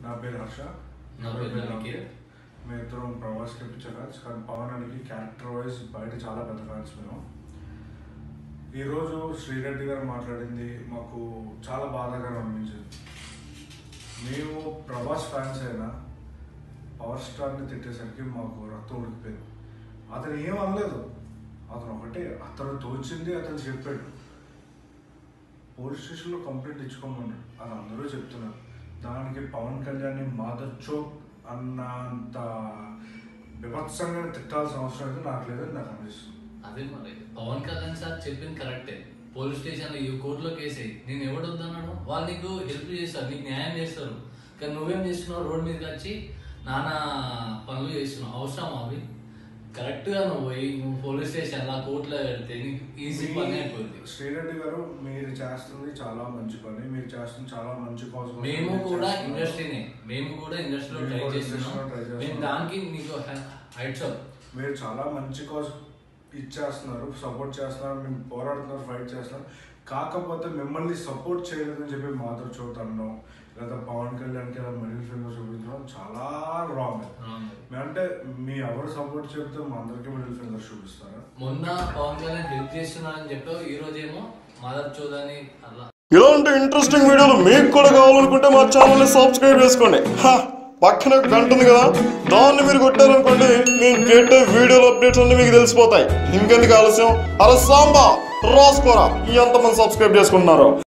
నా పేరు హర్ష నా పేరు నిఖిల్. మేము ఇద్దరం ప్రభాస్ ఫ్యాన్స్ కానీ పవన్ అనికి క్యారెక్టర్ వైజ్ బయట చాలా పెద్ద ఫ్యాన్స్ మేము ఈరోజు శ్రీరెడ్డి గారు మాట్లాడింది మాకు చాలా బాధాకరం అనిపించింది మేము ప్రభాస్ ఫ్యాన్స్ అయినా పవర్ స్టార్ని తిట్టేసరికి మాకు రక్తం ఉడికిపోయింది అతను ఏం అనలేదు అతను ఒకటే అతను తోచింది అతను చెప్పాడు పోలీస్ స్టేషన్లో కంప్లైంట్ ఇచ్చుకోమన్నాడు అది అందరూ చెప్తున్నారు దానికి పవన్ కళ్యాణ్ మాదర్ చోక్ అన్నంత విభత్సంగా తిట్టాల్సిన అవసరం అయితే నాకు లేదని నాకు అనిపిస్తుంది అదే మరి పవన్ కళ్యాణ్ సార్ చెప్పింది కరెక్టే పోలీస్ స్టేషన్ ఈ కోర్టులో కేసే నేను ఎవడు వద్దన్నాడు వాళ్ళు నీకు హెల్ప్ చేస్తారు నీకు న్యాయం చేస్తారు కానీ నువ్వేం చేస్తున్నావు రోడ్ మీదకి వచ్చి నానా పనులు చేస్తున్నావు అవసరం అవి కరెక్ట్ గా నువ్వు పోయి నువ్వు పోలీస్ స్టేషన్ లా కోర్టులో పెడితే నీకు ఈజీ పని అయిపోయింది శ్రీరెడ్డి గారు మీరు చేస్తుంది చాలా మంచి పని మీరు చేస్తుంది చాలా మంచి కాజ్ కోసం మేము మీరు కూడా చేస్తున్నారు. ఇండస్ట్రీనే మేము కూడా ఇండస్ట్రీలో మేము ట్రై కూడా చేస్తున్నాం industry లో try చేస్తున్నాం. మేము దానికి నీకు హైట్స్ అప్ మీరు చాలా మంచి కాజ్ ఇచ్చేస్తున్నారు సపోర్ట్ చేస్తున్నారు మేము పోరాడుతున్నారు ఫైట్ చేస్తున్నారు కాకపోతే మిమ్మల్ని సపోర్ట్ చేయలేదని చెప్పి మాధవ్ చోట్ అనడం లేదా పవన్ కళ్యాణ్కి ఇలా మిడిల్ ఫింగర్ చూపించడం చాలా రాంగ్ అంటే మీ ఎవరు సపోర్ట్ చెప్తే మా అందరికీ మిడిల్ ఫింగర్ చూపిస్తారా మొన్న పవన్ కళ్యాణ్ హెల్ప్ చేస్తున్నా అని చెప్పావు ఈ రోజేమో మదర్ చోదని అలా ఇలాంటి ఇంట్రెస్టింగ్ వీడియోలు మీకు కూడా కావాలనుకుంటే మా ఛానల్ని సబ్స్క్రైబ్ చేసుకోండి హ, పక్కనే ఒక గంట ఉంది కదా దాన్ని మీరు కొట్టారనుకోండి నేను పెట్టే వీడియోల అప్డేట్స్ అన్ని మీకు తెలిసిపోతాయి ఇంకెందుకు ఆలస్యం అరే సాంబా రాసుకోరా ఎంతమంది సబ్స్క్రైబ్ చేసుకుంటున్నారో